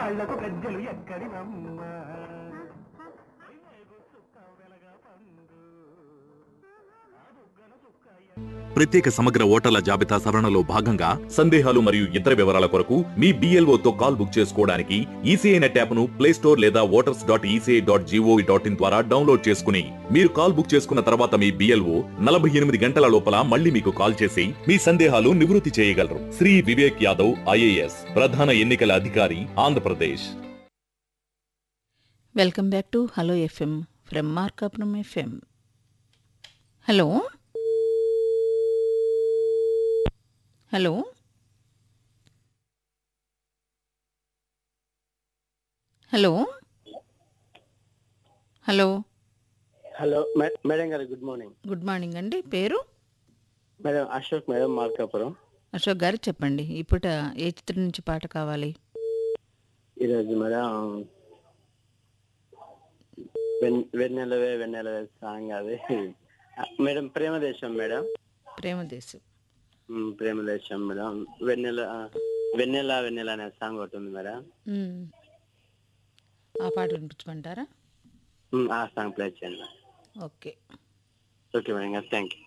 కాళ్ళకు గజ్జలు ఎక్కడివమ్మ వైవేగు చుక్క వెలగ పండు ఆ బుగ్గన చుక్క ఎ- ప్రత్యేక సమగ్ర ఓటర్ల జాబితా సవరణలో భాగంగా సందేహాలు మరియు ఇతర వివరాల కొరకు మీ BLO తో కాల్ బుక్ చేసుకోవడానికి ఈసీఐ నెట్ యాప్ ను ప్లే స్టోర్ లేదా voters dot ECI dot GOV dot in ద్వారా డౌన్లోడ్ చేసుకుని మీరు కాల్ బుక్ చేసుకున్న తర్వాత మీ బిఎల్ఓ నలభై ఎనిమిది గంటల లోపల మళ్ళీ మీకు కాల్ చేసి మీ సందేహాలు నివృత్తి చేయగలరు శ్రీ వివేక్ యాదవ్ ఐఏఎస్ ప్రధాన ఎన్నికల అధికారి Andhra Pradesh welcome back to hello FM from Markapuram FM hello hello hello hello hello మే- madam garu good morning good morning అండి పేరు మేడం అశోక్ మేడం మార్కాపురం అశోక్ గారు చెప్పండి ఇప్పుడు ఏ చిత్రం నుంచి పాట కావాలి ఈరోజు మేడం వెన్ వెన్నెలవే వెన్నెలవే సాంగ్ అది మేడం ప్రేమ దేశం మేడం ప్రేమదేశం మ్, ప్రేమ దేశం మేడం వెన్నెల వెన్నెల వెన్నెల అనే సాంగ్ ఒకటి ఉంది మేడం మ్మ్. ఆ పాట వినిపించమంటారా మ్, ఆ సాంగ్ ప్లే చేయండి okay okay madam garu thank you